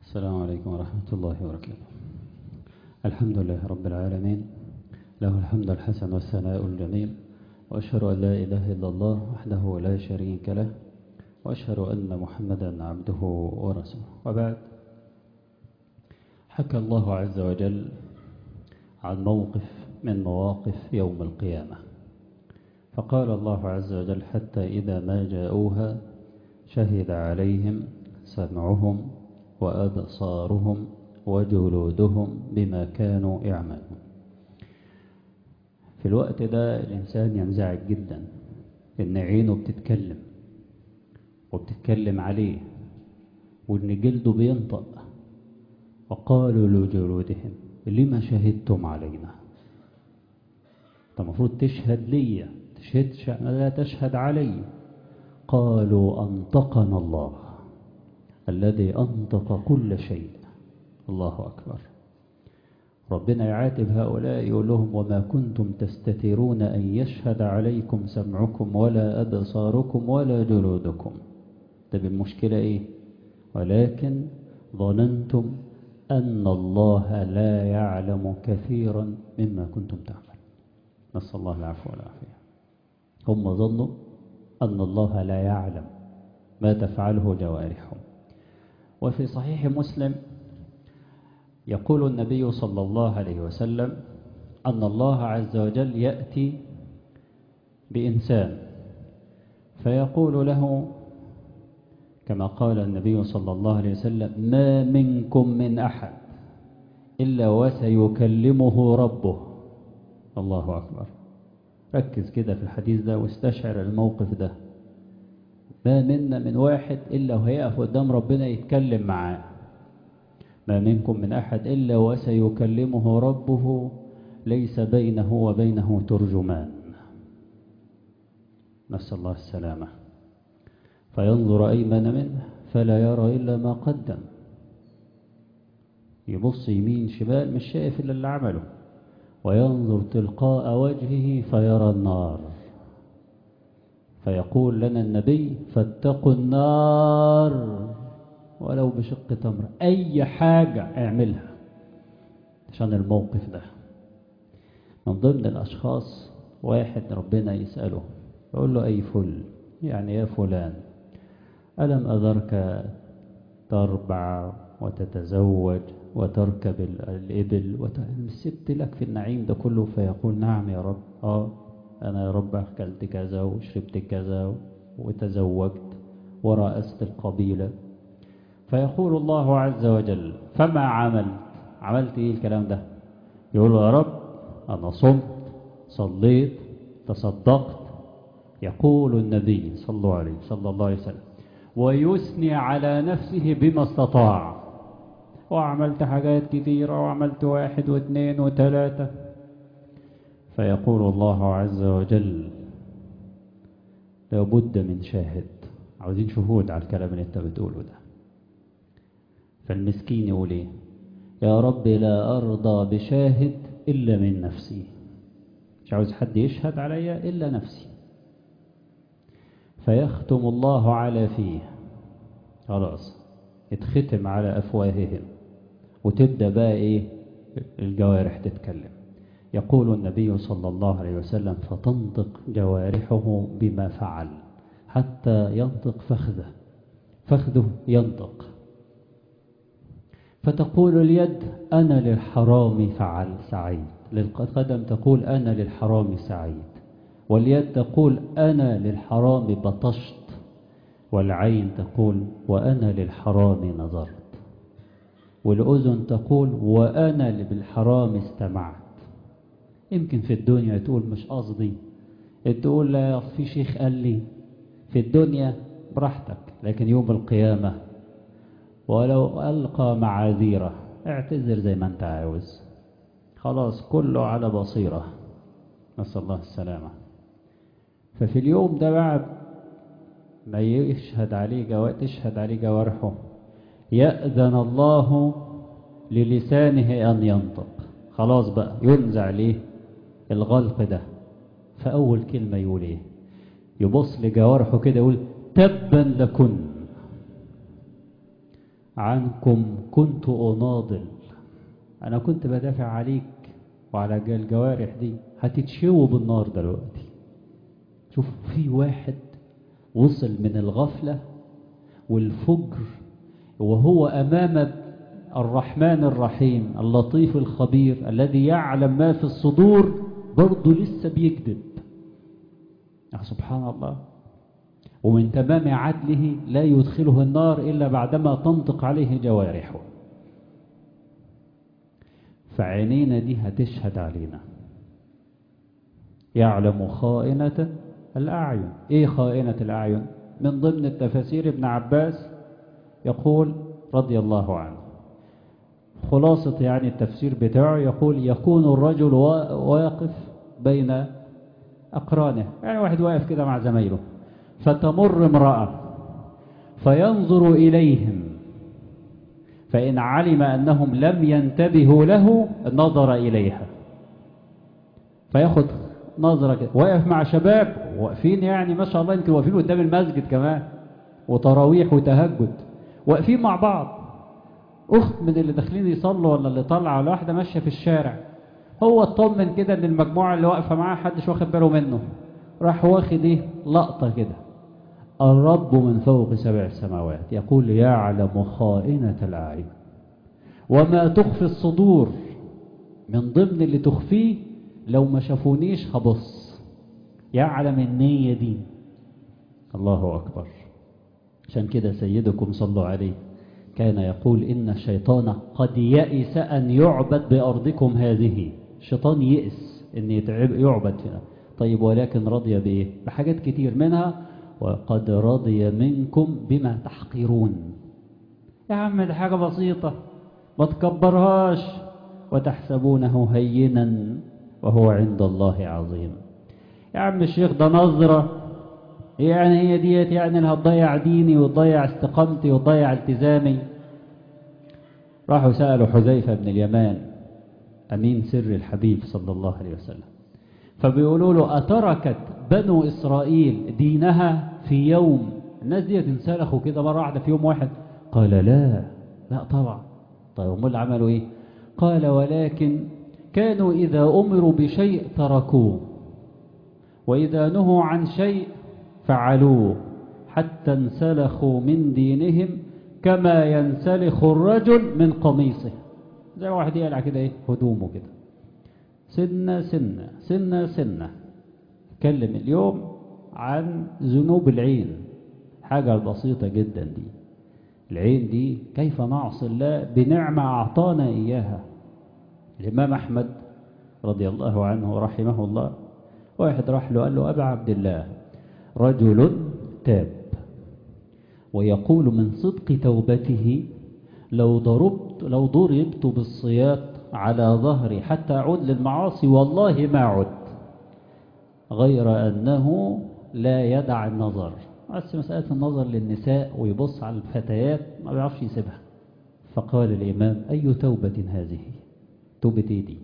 السلام عليكم ورحمة الله وبركاته الحمد لله رب العالمين له الحمد الحسن والثناء الجميل وأشهد أن لا إله إلا الله وحده لا شريك له وأشهد أن محمدا عبده ورسوله وبعد حكى الله عز وجل عن موقف من مواقف يوم القيامة فقال الله عز وجل حتى إذا ما جاءوها شهد عليهم سمعهم وأبصارهم وجلودهم بما كانوا يعملون في الوقت ده الإنسان ينزعج جدا إن عينه بتتكلم وبتتكلم عليه وإن جلده بينطق وقالوا لجلودهم لما شهدتم علينا انت المفروض تشهد لي تشهد لا تشهد علي قالوا أنطقنا الله الذي أنطق كل شيء الله أكبر ربنا يعاتب هؤلاء يقول لهم وما كنتم تستترون أن يشهد عليكم سمعكم ولا أبصاركم ولا جلودكم طب المشكلة إيه ولكن ظننتم أن الله لا يعلم كثيرا مما كنتم تعمل نسأل الله العفو والعافية هم ظنوا أن الله لا يعلم ما تفعله جوارحهم وفي صحيح مسلم يقول النبي صلى الله عليه وسلم أن الله عز وجل يأتي بإنسان فيقول له كما قال النبي صلى الله عليه وسلم ما منكم من أحد إلا وسيكلمه ربه الله أكبر ركز كده في الحديث ده واستشعر الموقف ده ما منا من واحد إلا وهيقف قدام ربنا يتكلم معاه ما منكم من أحد إلا وسيكلمه ربه ليس بينه وبينه ترجمان نسأل الله السلامة فينظر أيمن منه فلا يرى إلا ما قدم يبص يمين شمال مش شايف إلا اللي عمله وينظر تلقاء وجهه فيرى النار فيقول لنا النبي فاتقوا النار ولو بشق تمر أي حاجة اعملها عشان الموقف ده من ضمن الأشخاص واحد ربنا يسأله يقول له أي فل يعني يا فلان ألم أذرك تربع وتتزوج وتركب الإبل سبت لك في النعيم ده كله فيقول نعم يا رب آه أنا يا رب أكلت كذا وشربت كذا وتزوجت ورأست القبيلة فيقول الله عز وجل فما عملت عملت إيه الكلام ده يقول يا رب أنا صمت صليت تصدقت يقول النبي صلى الله عليه صلى الله عليه وسلم ويثني على نفسه بما استطاع وعملت حاجات كثيرة وعملت واحد واثنين وثلاثة فيقول الله عز وجل لابد من شاهد عاوزين شهود على الكلام اللي انت بتقوله ده فالمسكين يقول ايه يا رب لا أرضى بشاهد إلا من نفسي مش عاوز حد يشهد عليا إلا نفسي فيختم الله على فيه خلاص اتختم على أفواههم وتبدأ بقى إيه الجوارح تتكلم يقول النبي صلى الله عليه وسلم فتنطق جوارحه بما فعل حتى ينطق فخذه فخذه ينطق فتقول اليد أنا للحرام فعل سعيد للقدم تقول أنا للحرام سعيد واليد تقول أنا للحرام بطشت والعين تقول وأنا للحرام نظرت والأذن تقول وأنا بالحرام استمعت يمكن في الدنيا تقول مش قصدي تقول لا في شيخ قال لي في الدنيا براحتك لكن يوم القيامة ولو ألقى معاذيره اعتذر زي ما انت عاوز خلاص كله على بصيرة نسأل الله السلامة ففي اليوم ده بعد ما يشهد عليه جوا... تشهد عليه جوارحه يأذن الله للسانه أن ينطق خلاص بقى ينزع ليه الغلق ده فأول كلمة يقول ايه يبص لجوارحه كده يقول تبا لكن عنكم كنت أناضل أنا كنت بدافع عليك وعلى الجوارح دي هتتشووا بالنار دلوقتي شوف في واحد وصل من الغفلة والفجر وهو أمام الرحمن الرحيم اللطيف الخبير الذي يعلم ما في الصدور برضه لسه بيكذب سبحان الله ومن تمام عدله لا يدخله النار إلا بعدما تنطق عليه جوارحه فعينينا دي هتشهد علينا يعلم خائنة الأعين إيه خائنة الأعين من ضمن التفاسير ابن عباس يقول رضي الله عنه خلاصة يعني التفسير بتاعه يقول يكون الرجل واقف بين أقرانه يعني واحد واقف كده مع زمايله فتمر امرأة فينظر إليهم فإن علم أنهم لم ينتبهوا له نظر إليها فياخد نظرة كده واقف مع شباب واقفين يعني ما شاء الله يمكن واقفين قدام المسجد كمان وتراويح وتهجد واقفين مع بعض أخت من اللي داخلين يصلوا ولا اللي طالعة ولا واحدة ماشية في الشارع هو اطمن كده ان المجموعة اللي واقفة معاه حدش واخد باله منه راح واخد ايه لقطة كده الرب من فوق سبع سماوات يقول يعلم خائنة الأعين وما تخفي الصدور من ضمن اللي تخفيه لو ما شافونيش هبص يعلم النية دي الله أكبر عشان كده سيدكم صلوا عليه كان يقول إن الشيطان قد يئس أن يعبد بأرضكم هذه الشيطان يئس أن يتعب يعبد هنا طيب ولكن رضي بإيه بحاجات كتير منها وقد رضي منكم بما تحقرون يا عم ده حاجة بسيطة ما تكبرهاش وتحسبونه هينا وهو عند الله عظيم يا عم الشيخ ده نظرة يعني هي ديت يعني اللي هتضيع ديني وتضيع استقامتي وتضيع التزامي راحوا سألوا حذيفة بن اليمان أمين سر الحبيب صلى الله عليه وسلم فبيقولوا له أتركت بنو إسرائيل دينها في يوم الناس دي انسلخوا كده مرة واحدة في يوم واحد قال لا لا طبعا طيب امال عملوا ايه قال ولكن كانوا إذا أمروا بشيء تركوه وإذا نهوا عن شيء فعلوه حتى انسلخوا من دينهم كما ينسلخ الرجل من قميصه زي واحد يقلع كده ايه هدومه كده سنة سنة سنة سنة اتكلم اليوم عن ذنوب العين حاجة بسيطة جدا دي العين دي كيف نعصي الله بنعمة أعطانا إياها الإمام أحمد رضي الله عنه ورحمه الله واحد راح له قال له أبا عبد الله رجل تاب ويقول من صدق توبته لو ضربت لو ضربت بالصياط على ظهري حتى أعود للمعاصي والله ما عد غير أنه لا يدع النظر بس مسألة النظر للنساء ويبص على الفتيات ما بيعرفش يسيبها فقال الإمام أي توبة هذه توبة إيه دي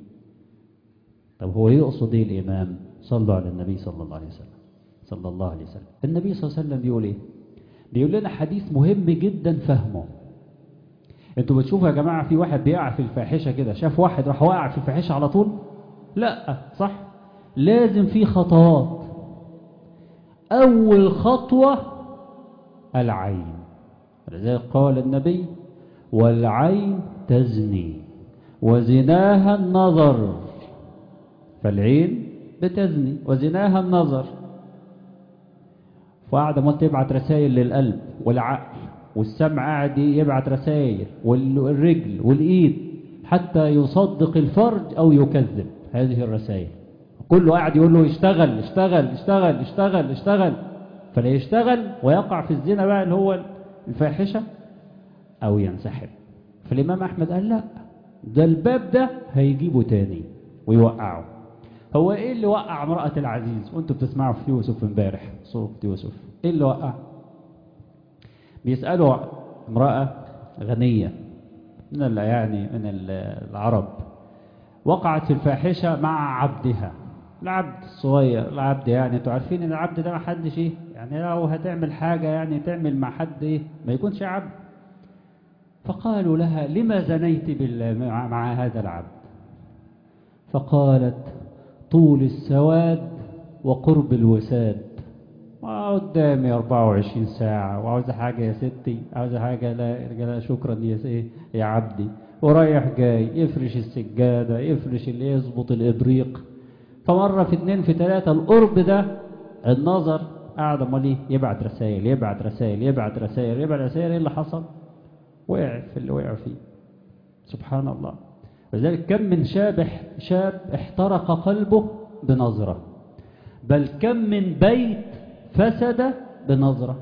طب هو يقصد إيه الإمام صلوا على النبي صلى الله عليه وسلم صلى الله عليه وسلم النبي صلى الله عليه وسلم بيقول إيه بيقول لنا حديث مهم جدا فهمه انتوا بتشوفوا يا جماعة في واحد بيقع في الفاحشة كده شاف واحد راح واقع في الفاحشة على طول لا صح لازم في خطوات أول خطوة العين لذلك قال النبي والعين تزني وزناها النظر فالعين بتزني وزناها النظر فقعد ما تبعت رسائل للقلب والعقل والسمع قاعد يبعت رسائل والرجل والإيد حتى يصدق الفرج أو يكذب هذه الرسائل كله قاعد يقول له اشتغل اشتغل اشتغل اشتغل اشتغل فلا يشتغل ويقع في الزنا بقى اللي هو الفاحشة أو ينسحب فالإمام أحمد قال لا ده الباب ده هيجيبه تاني ويوقعه هو ايه اللي وقع امرأة العزيز وانتوا بتسمعوا في يوسف امبارح صوت يوسف ايه اللي وقع بيسألوا امرأة غنية من يعني من العرب وقعت في الفاحشة مع عبدها العبد الصغير العبد يعني انتوا عارفين ان العبد ده ما حدش ايه يعني لو هتعمل حاجة يعني تعمل مع حد ايه ما يكونش عبد فقالوا لها لما زنيت بالله مع, مع هذا العبد فقالت طول السواد وقرب الوساد قدامي 24 ساعة وعاوزة حاجة يا ستي عاوزة حاجة لا, لا شكرا يا, يا عبدي ورايح جاي يفرش السجادة يفرش اللي يظبط الإبريق فمرة في اتنين في تلاتة القرب ده النظر قاعد امال ايه يبعت رسائل يبعت رسائل يبعت رسائل يبعت رسائل ايه اللي حصل وقع في اللي وقع فيه سبحان الله ولذلك كم من شاب شاب احترق قلبه بنظرة بل كم من بيت فسد بنظرة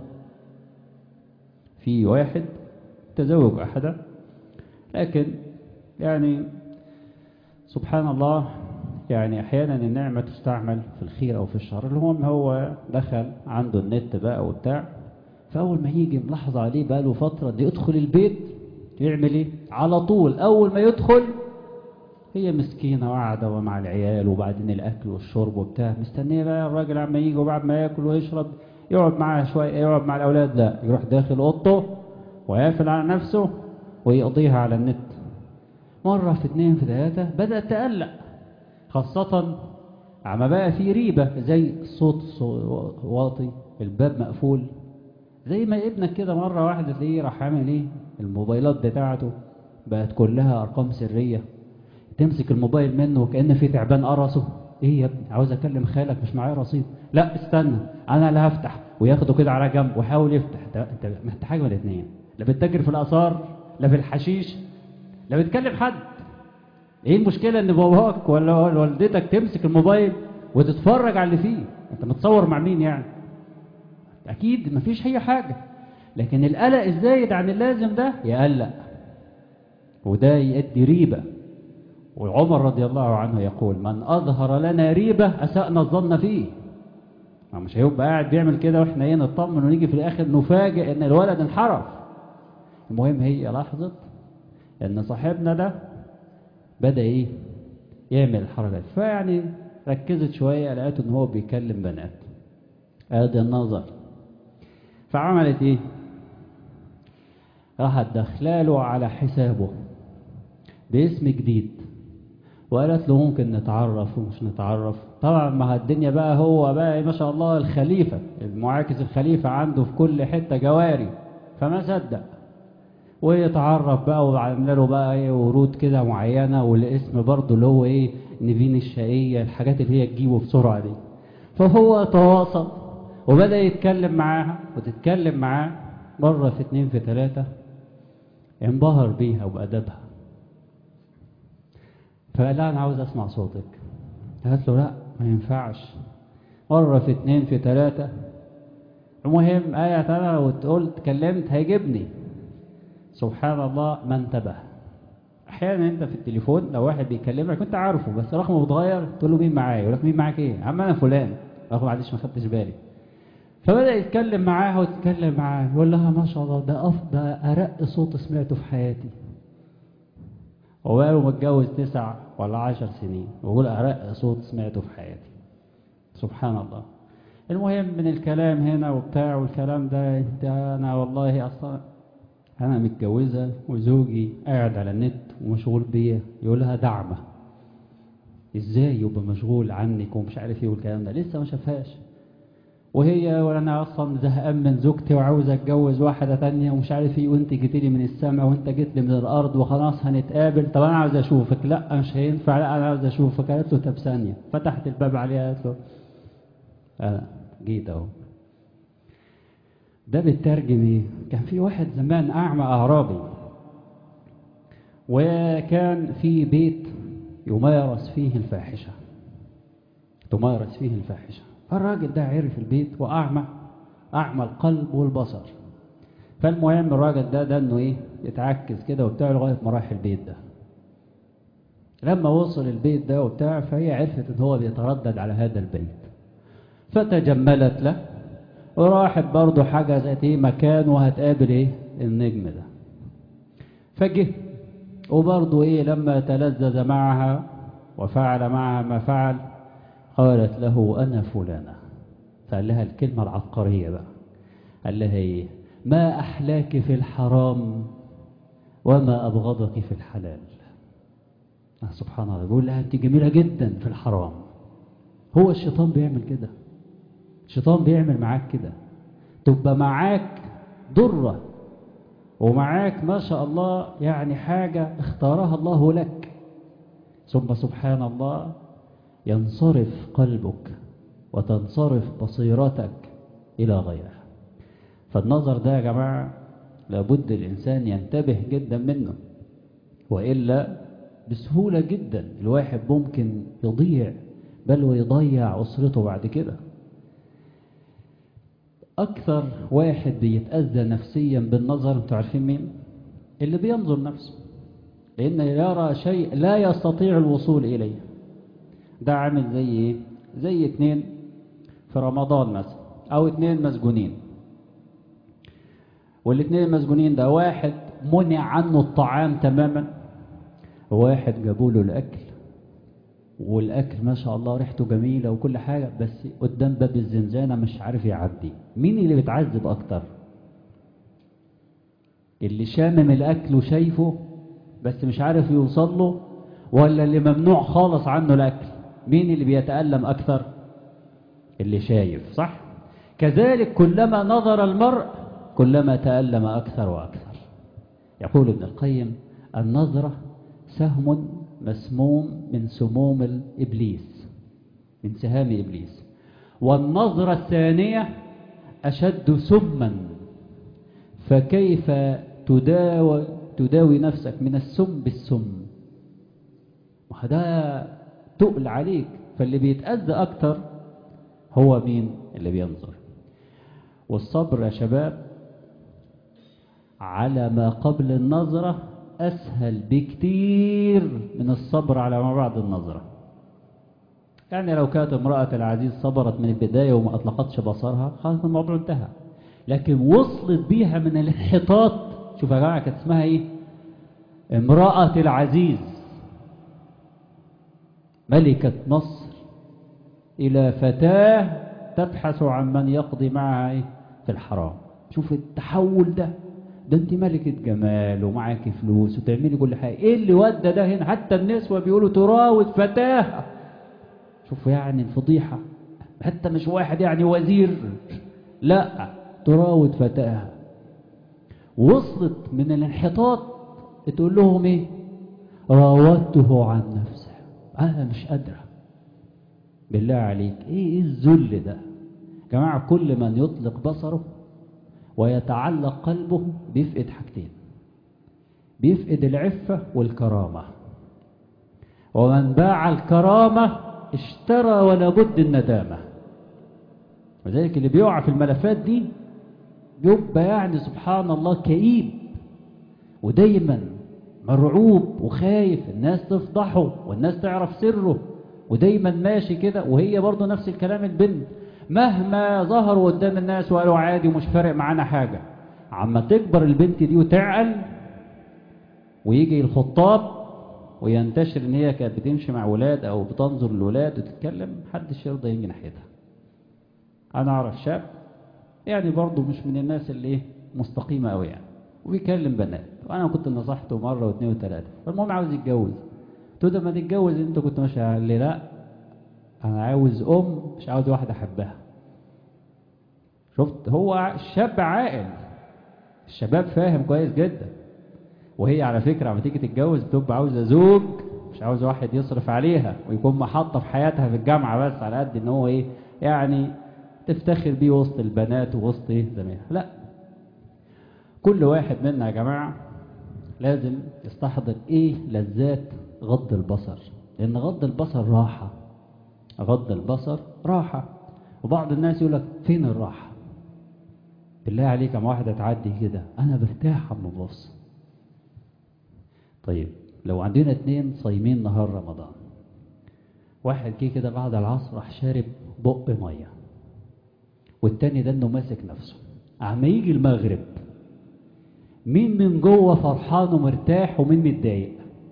في واحد تزوج أحدا لكن يعني سبحان الله يعني أحيانا النعمة تستعمل في الخير أو في الشر المهم هو دخل عنده النت بقى وبتاع فأول ما يجي ملاحظة عليه بقى له فترة دي يدخل البيت يعمل إيه على طول أول ما يدخل هي مسكينة وقاعدة ومع العيال وبعدين الأكل والشرب وبتاع مستنية بقى الراجل عما يجي وبعد ما ياكل ويشرب يقعد معاها شوية يقعد مع الأولاد لا يروح داخل أوضته ويقفل على نفسه ويقضيها على النت مرة في اتنين في ثلاثة بدأت تقلق خاصة عما بقى في ريبة زي الصوت واطي الباب مقفول زي ما ابنك كده مرة واحدة تلاقيه راح عامل ايه الموبايلات بتاعته بقت كلها أرقام سرية تمسك الموبايل منه وكأن في تعبان قرصه ايه يا ابني عاوز اكلم خالك مش معايا رصيد لا استنى انا اللي هفتح وياخده كده على جنب ويحاول يفتح انت محتاج حاجه من الاثنين لا بتتاجر في الاثار لا في الحشيش لا بتكلم حد ايه المشكله ان باباك ولا والدتك تمسك الموبايل وتتفرج على اللي فيه انت متصور مع مين يعني اكيد مفيش اي حاجه لكن القلق الزايد عن اللازم ده يقلق وده يؤدي ريبه وعمر رضي الله عنه يقول من أظهر لنا ريبة أسأنا الظن فيه مش هيبقى قاعد بيعمل كده واحنا ايه نطمن ونيجي في الآخر نفاجئ ان الولد انحرف المهم هي لاحظت ان صاحبنا ده بدأ ايه يعمل الحركة فيعني ركزت شوية لقيت ان هو بيكلم بنات ادي النظر فعملت ايه راحت دخلاله على حسابه باسم جديد وقالت له ممكن نتعرف ومش نتعرف طبعا مع الدنيا بقى هو بقى ما شاء الله الخليفة المعاكس الخليفة عنده في كل حتة جواري فما صدق ويتعرف بقى وعمل له بقى ايه ورود كده معينة والاسم برضه اللي هو ايه نيفين الشقية الحاجات اللي هي تجيبه بسرعة دي فهو تواصل وبدأ يتكلم معاها وتتكلم معاه مرة في اتنين في تلاتة انبهر بيها وبأدبها فقال لها أنا عاوز أسمع صوتك قالت له لا ما ينفعش مرة في اتنين في تلاتة المهم آية ترى وتقول تكلمت هيجيبني سبحان الله ما انتبه احيانا انت في التليفون لو واحد بيكلمك انت عارفه بس رقمه بيتغير تقول له مين معايا يقول لك مين معاك ايه عم انا فلان رقم معلش ما خدتش بالي فبدا يتكلم معاها وتتكلم معاه يقول لها ما شاء الله ده افضل ارق صوت سمعته في حياتي وبقاله متجوز تسع ولا عشر سنين ويقول أرق صوت سمعته في حياتي سبحان الله المهم من الكلام هنا وبتاع والكلام ده انت انا والله اصلا انا متجوزة وزوجي قاعد على النت ومشغول بيا يقول لها دعمة ازاي يبقى مشغول عنك ومش عارف ايه والكلام ده لسه ما شافهاش وهي وانا اصلا زهقان من زوجتي وعاوز اتجوز واحدة تانية ومش عارف ايه وانت جيت لي من السماء وانت جيت لي من الارض وخلاص هنتقابل طب انا عاوز اشوفك لا مش هينفع لا انا عاوز اشوفك قالت له طب ثانية فتحت الباب عليها قالت له انا جيت اهو ده بيترجم ايه كان في واحد زمان اعمى اعرابي وكان في بيت يمارس فيه الفاحشة تمارس فيه الفاحشة فالراجل ده عرف البيت وأعمى أعمى القلب والبصر فالمهم الراجل ده ده انه ايه يتعكز كده وبتاع لغايه ما راح البيت ده لما وصل البيت ده وبتاع فهي عرفت ان هو بيتردد على هذا البيت فتجملت له وراحت برضه حجزت ايه مكان وهتقابل ايه النجم ده فجه وبرضه ايه لما تلذذ معها وفعل معها ما فعل قالت له أنا فلانة فقال لها الكلمة العبقرية بقى قال لها إيه ما أحلاك في الحرام وما أبغضك في الحلال سبحان الله بيقول لها أنت جميلة جدا في الحرام هو الشيطان بيعمل كده الشيطان بيعمل معاك كده تبقى معاك ضرة ومعاك ما شاء الله يعني حاجة اختارها الله لك ثم سبحان الله ينصرف قلبك وتنصرف بصيرتك إلى غيرها فالنظر ده يا جماعة لابد الإنسان ينتبه جدا منه وإلا بسهولة جدا الواحد ممكن يضيع بل ويضيع أسرته بعد كده أكثر واحد بيتأذى نفسيا بالنظر انتوا عارفين مين اللي بينظر نفسه لأن يرى شيء لا يستطيع الوصول إليه ده عامل زي ايه زي اتنين في رمضان مثلا او اتنين مسجونين والاتنين المسجونين ده واحد منع عنه الطعام تماما وواحد جابوا له الاكل والاكل ما شاء الله ريحته جميله وكل حاجه بس قدام باب الزنزانه مش عارف يعدي مين اللي بيتعذب اكتر اللي شامم الاكل وشايفه بس مش عارف يوصل له ولا اللي ممنوع خالص عنه الاكل مين اللي بيتألم أكثر اللي شايف صح كذلك كلما نظر المرء كلما تألم أكثر وأكثر يقول ابن القيم النظرة سهم مسموم من سموم الإبليس من سهام إبليس والنظرة الثانية أشد سما فكيف تداوي, تداوي نفسك من السم بالسم وهذا تقل عليك فاللي بيتأذى أكتر هو مين اللي بينظر والصبر يا شباب على ما قبل النظرة أسهل بكتير من الصبر على ما بعد النظرة يعني لو كانت امرأة العزيز صبرت من البداية وما أطلقتش بصرها خلاص الموضوع انتهى لكن وصلت بيها من الانحطاط شوف يا جماعة كانت اسمها ايه امرأة العزيز ملكة مصر إلى فتاة تبحث عن من يقضي معها إيه؟ في الحرام شوف التحول ده ده انت ملكة جمال ومعاكي فلوس وتعملي كل حاجة ايه اللي ودى ده هنا حتى النسوة بيقولوا تراود فتاة شوفوا يعني الفضيحة حتى مش واحد يعني وزير لا تراود فتاة وصلت من الانحطاط تقول لهم ايه راودته عن نفسه انا مش قادرة بالله عليك ايه ايه الذل ده جماعة كل من يطلق بصره ويتعلق قلبه بيفقد حاجتين بيفقد العفة والكرامة ومن باع الكرامة اشترى ولا بد الندامة وذلك اللي بيقع في الملفات دي بيبقى يعني سبحان الله كئيب ودايما مرعوب وخايف الناس تفضحه والناس تعرف سره ودايما ماشي كده وهي برضه نفس الكلام البنت مهما ظهروا قدام الناس وقالوا عادي ومش فارق معانا حاجة عما تكبر البنت دي وتعقل ويجي الخطاب وينتشر ان هي كانت بتمشي مع ولاد او بتنظر لولاد وتتكلم محدش يرضى يجي ناحيتها انا اعرف شاب يعني برضه مش من الناس اللي ايه مستقيمة قوي يعني وبيكلم بنات وانا كنت نصحته مرة واثنين وثلاثة فالمهم عاوز يتجوز قلت له ما تتجوز انت كنت ماشي قال لي لا انا عاوز ام مش عاوز واحدة احبها شفت هو شاب عاقل الشباب فاهم كويس جدا وهي على فكرة لما تيجي تتجوز بتبقى عاوزة زوج مش عاوزة واحد يصرف عليها ويكون محطة في حياتها في الجامعة بس على قد ان هو ايه يعني تفتخر بيه وسط البنات ووسط ايه زميلها لا كل واحد منا يا جماعة لازم يستحضر ايه لذات غض البصر لان غض البصر راحة غض البصر راحة وبعض الناس يقول لك فين الراحة بالله عليك اما واحدة تعدي كده انا برتاح اما ببص طيب لو عندنا اتنين صايمين نهار رمضان واحد جه كده بعد العصر راح شارب بق ميه والتاني ده انه ماسك نفسه عم يجي المغرب مين من جوه فرحان ومرتاح ومين متضايق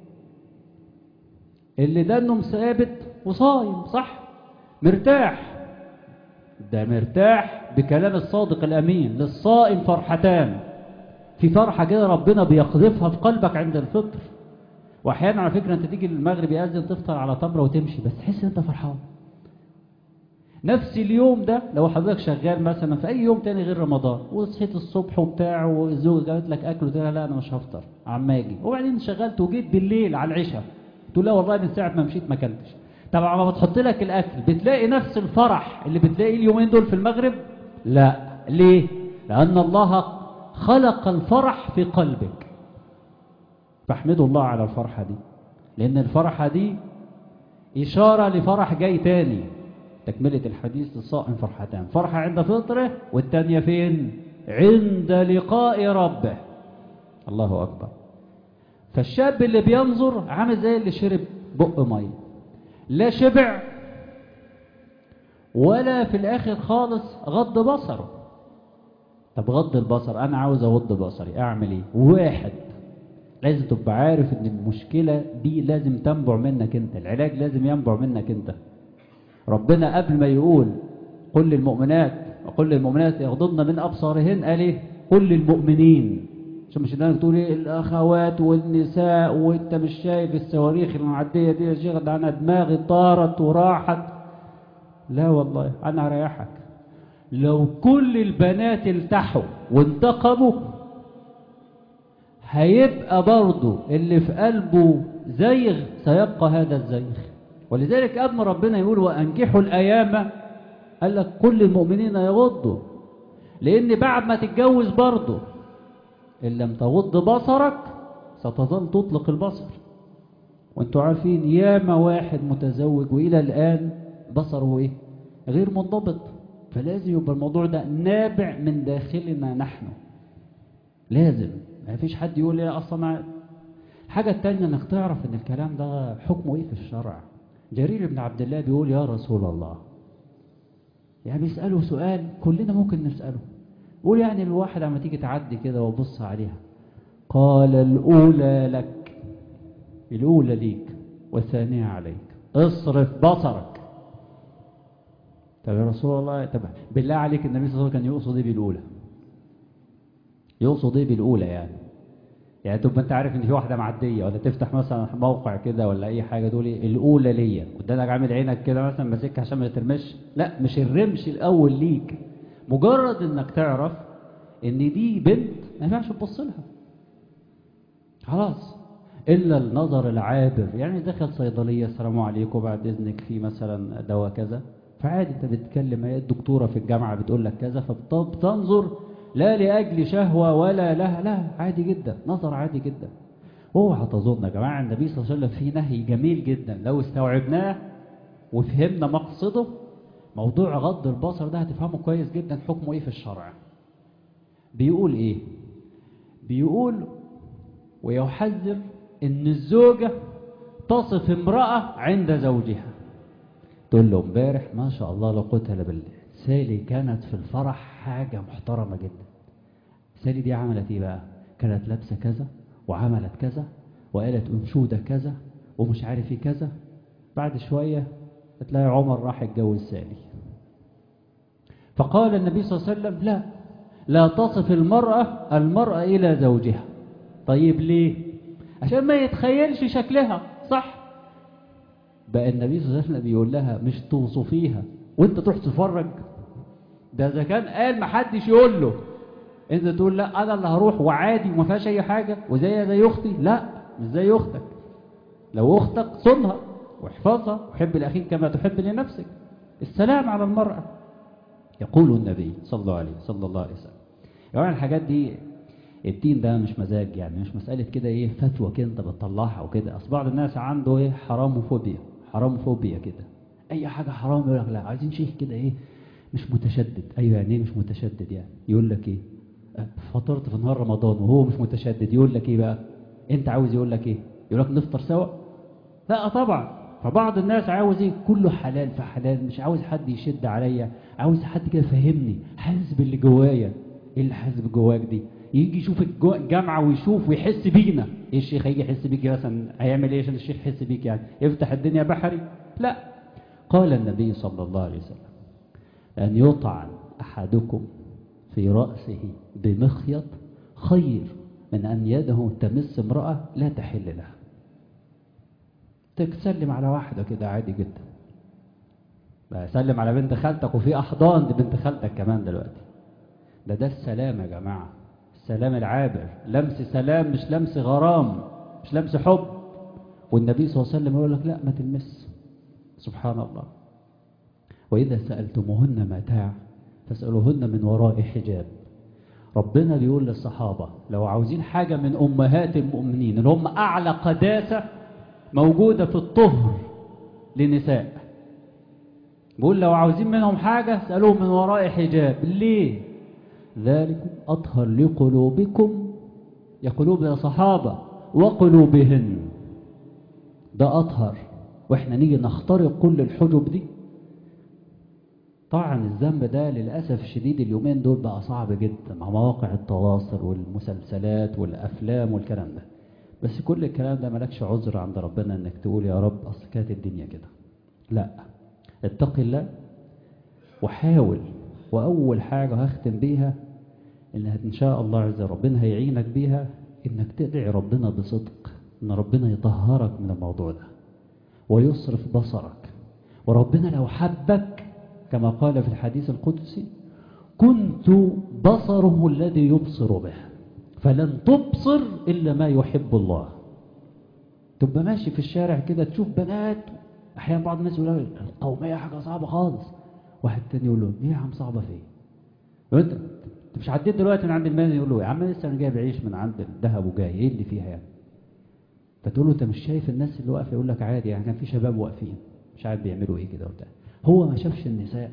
اللي ده انه ثابت وصايم صح مرتاح ده مرتاح بكلام الصادق الامين للصائم فرحتان في فرحة كده ربنا بيقذفها في قلبك عند الفطر واحيانا على فكرة انت تيجي المغرب يأذن تفطر على تمرة وتمشي بس تحس ان انت فرحان نفس اليوم ده لو حضرتك شغال مثلا في اي يوم تاني غير رمضان وصحيت الصبح وبتاع والزوجة جابت لك اكل وتقول لا انا مش هفطر عم اجي وبعدين شغلت وجيت بالليل على العشاء تقول لا والله من ساعة ما مشيت ما اكلتش طبعا ما بتحط لك الاكل بتلاقي نفس الفرح اللي بتلاقيه اليومين دول في المغرب لا ليه لان الله خلق الفرح في قلبك فاحمدوا الله على الفرحة دي لان الفرحة دي اشارة لفرح جاي تاني تكملة الحديث الصائم فرحتان فرحة عند فطره والتانية فين عند لقاء ربه الله أكبر فالشاب اللي بينظر عامل زي اللي شرب بق مية لا شبع ولا في الآخر خالص غض بصره طب غض البصر أنا عاوز أغض بصري أعمل إيه واحد لازم تبقى عارف إن المشكلة دي لازم تنبع منك أنت العلاج لازم ينبع منك أنت ربنا قبل ما يقول قل للمؤمنات وقل للمؤمنات يغضضن من أبصارهن قال إيه قل للمؤمنين عشان مش انك تقول ايه الاخوات والنساء وانت مش شايف الصواريخ المعديه دي يا شيخ ده انا دماغي طارت وراحت لا والله انا اريحك لو كل البنات التحوا وانتقموا هيبقى برضه اللي في قلبه زيغ سيبقى هذا الزيغ ولذلك قبل ما ربنا يقول وانكحوا الايام قال لك كل المؤمنين يغضوا لان بعد ما تتجوز برضه إن لم تغض بصرك ستظل تطلق البصر وانتوا عارفين ياما واحد متزوج وإلى الآن بصره إيه غير منضبط فلازم يبقى الموضوع ده نابع من داخلنا نحن لازم ما فيش حد يقول لي أصلا الحاجة التانية انك تعرف ان الكلام ده حكمه ايه في الشرع جرير بن عبد الله بيقول يا رسول الله يعني بيسأله سؤال كلنا ممكن نسأله قول يعني الواحد عما تيجي تعدي كده وبص عليها قال الأولى لك الأولى ليك والثانية عليك اصرف بصرك طب يا رسول الله طب بالله عليك النبي صلى الله عليه وسلم كان يقصد ايه بالأولى يقصد ايه بالأولى يعني يعني تبقى انت عارف ان في واحدة معدية ولا تفتح مثلا موقع كده ولا اي حاجة تقول ايه الأولى ليا قدامك عامل عينك كده مثلا ماسكها عشان ما ترمش لا مش الرمش الأول ليك مجرد انك تعرف ان دي بنت ما ينفعش تبص لها خلاص الا النظر العابر يعني دخل صيدليه السلام عليكم بعد اذنك في مثلا دواء كذا فعادي انت بتتكلم هي الدكتوره في الجامعه بتقول لك كذا فبتنظر لا لاجل شهوه ولا لها لا عادي جدا نظر عادي جدا اوعى تظن يا جماعه النبي صلى الله عليه وسلم في نهي جميل جدا لو استوعبناه وفهمنا مقصده موضوع غض البصر ده هتفهمه كويس جدا حكمه ايه في الشرع بيقول ايه بيقول ويحذر ان الزوجة تصف امرأة عند زوجها تقول له امبارح ما شاء الله لا قوه الا بالله سالي كانت في الفرح حاجة محترمة جدا سالي دي عملت ايه بقى كانت لابسة كذا وعملت كذا وقالت انشودة كذا ومش عارف ايه كذا بعد شوية تلاقي عمر راح يتجوز سالي فقال النبي صلى الله عليه وسلم لا لا تصف المرأة المرأة إلى زوجها طيب ليه عشان ما يتخيلش شكلها صح بقى النبي صلى الله عليه وسلم بيقول لها مش توصفيها وانت تروح تتفرج ده اذا كان قال ما حدش يقول له انت تقول لا انا اللي هروح وعادي وما فيهاش اي حاجه وزي زي اختي لا مش زي اختك لو اختك صنها واحفظها وحب الاخيك كما تحب لنفسك السلام على المرأة يقول النبي صلى الله عليه صلى الله عليه وسلم يعني الحاجات دي الدين ده مش مزاج يعني مش مسألة كده ايه فتوى كده انت بتطلعها وكده اصل بعض الناس عنده ايه حراموفوبيا حراموفوبيا كده اي حاجة حرام يقول لك لا عايزين شيخ كده ايه مش متشدد ايوه يعني ايه مش متشدد يعني يقول لك ايه فطرت في نهار رمضان وهو مش متشدد يقول لك ايه بقى انت عاوز يقول لك ايه يقول لك نفطر سوا لا طبعا فبعض الناس عاوز ايه كله حلال فحلال مش عاوز حد يشد عليا عاوز حد كده يفهمني حاسس باللي جوايا ايه اللي حاسس بجواك دي يجي يشوف الجامعة ويشوف ويحس بينا ايه الشيخ هيجي يحس بيك مثلا هيعمل ايه عشان الشيخ يحس بيك يعني يفتح الدنيا بحري لا قال النبي صلى الله عليه وسلم أن يطعن أحدكم في رأسه بمخيط خير من أن يده تمس امرأة لا تحل لها تسلم على واحدة كده عادي جدا بقى سلم على بنت خالتك وفي أحضان دي بنت خالتك كمان دلوقتي ده ده السلام يا جماعة السلام العابر لمس سلام مش لمس غرام مش لمس حب والنبي صلى الله عليه وسلم يقول لك لا ما تلمس سبحان الله وإذا سألتموهن متاع فاسألوهن من وراء حجاب ربنا بيقول للصحابة لو عاوزين حاجة من أمهات المؤمنين اللي هم أعلى قداسة موجودة في الطهر لنساء بيقول لو عاوزين منهم حاجة اسألوهم من وراء حجاب ليه ذلك أطهر لقلوبكم يا قلوب يا صحابة وقلوبهن ده أطهر وإحنا نيجي نخترق كل الحجب دي طبعا الذنب ده للأسف الشديد اليومين دول بقى صعب جدا مع مواقع التواصل والمسلسلات والأفلام والكلام ده بس كل الكلام ده ملكش عذر عند ربنا انك تقول يا رب اصل كانت الدنيا كده لا اتق الله وحاول واول حاجة هختم بيها انها ان شاء الله عز وجل ربنا هيعينك بيها انك تدعي ربنا بصدق ان ربنا يطهرك من الموضوع ده ويصرف بصرك وربنا لو حبك كما قال في الحديث القدسي كنت بصره الذي يبصر به فلن تبصر إلا ما يحب الله تبقى ماشي في الشارع كده تشوف بنات أحيانا بعض الناس يقول القومية حاجة صعبة خالص واحد تاني يقول له ايه يا عم صعبة في ايه انت مش عديت دلوقتي من عند المال يقول له يا عم لسه انا جايب عيش من عند الذهب وجاي ايه اللي فيها يعني فتقول له انت مش شايف الناس اللي واقفه يقول لك عادي يعني كان في شباب واقفين مش عارف بيعملوا ايه كده وبتاع هو ما شافش النساء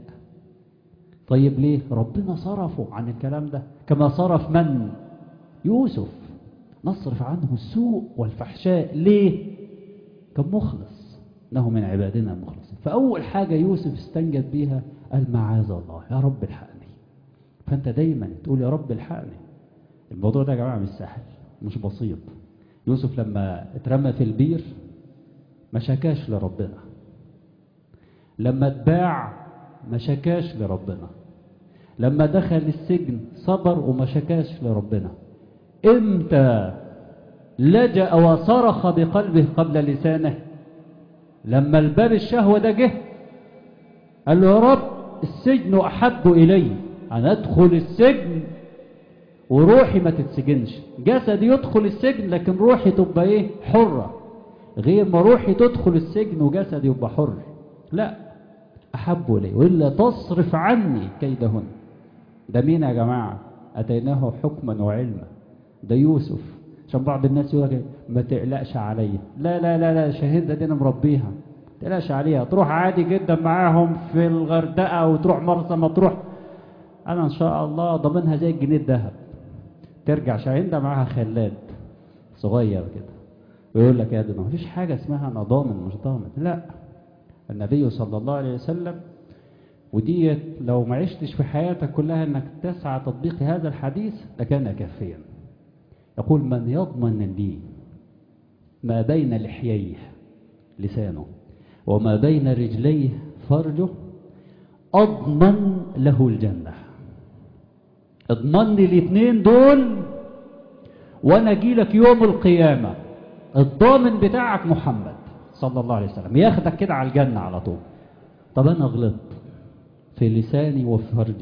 طيب ليه ربنا صرفه عن الكلام ده كما صرف من يوسف نصرف عنه السوء والفحشاء ليه كان مخلص انه من عبادنا المخلصين فاول حاجه يوسف استنجد بيها قال معاذ الله يا رب الحقني فانت دايما تقول يا رب الحقني الموضوع ده يا جماعه مش سهل مش بسيط يوسف لما اترمى في البير ما شكاش لربنا لما اتباع ما شكاش لربنا لما دخل السجن صبر وما شكاش لربنا امتى لجأ وصرخ بقلبه قبل لسانه لما الباب الشهوة ده جه قال له يا رب السجن أحب إلي أنا أدخل السجن وروحي ما تتسجنش جسدي يدخل السجن لكن روحي تبقى إيه حرة غير ما روحي تدخل السجن وجسدي يبقى حر لا أحب إلي وإلا تصرف عني كيدهن ده مين يا جماعة أتيناه حكما وعلما ده يوسف عشان بعض الناس يقول لك ما تقلقش عليا لا لا لا لا شهيدة دي انا مربيها ما تقلقش عليها تروح عادي جدا معاهم في الغردقة وتروح مرسى مطروح انا ان شاء الله ضامنها زي الجنيه الذهب ترجع شاهينده معاها خلاد صغير كده ويقول لك يا ده ما فيش حاجة اسمها انا ضامن مش ضامن لا النبي صلى الله عليه وسلم وديت لو ما عشتش في حياتك كلها انك تسعى تطبيق هذا الحديث لكان كافيا يقول من يضمن لي ما بين لحييه لسانه وما بين رجليه فرجه أضمن له الجنة اضمن لي الاثنين دول وانا اجي لك يوم القيامة الضامن بتاعك محمد صلى الله عليه وسلم ياخدك كده على الجنة على طول طب انا غلطت في لساني وفي فرجي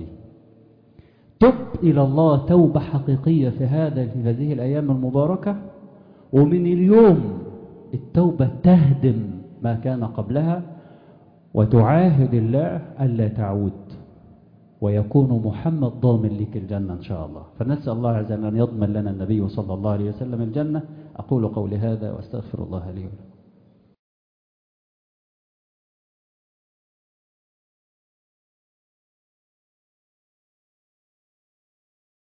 تب إلى الله توبة حقيقية في هذا في هذه الأيام المباركة ومن اليوم التوبة تهدم ما كان قبلها وتعاهد الله ألا تعود ويكون محمد ضامن لك الجنة إن شاء الله فنسأل الله عز وجل أن يضمن لنا النبي صلى الله عليه وسلم الجنة أقول قولي هذا وأستغفر الله لي ولكم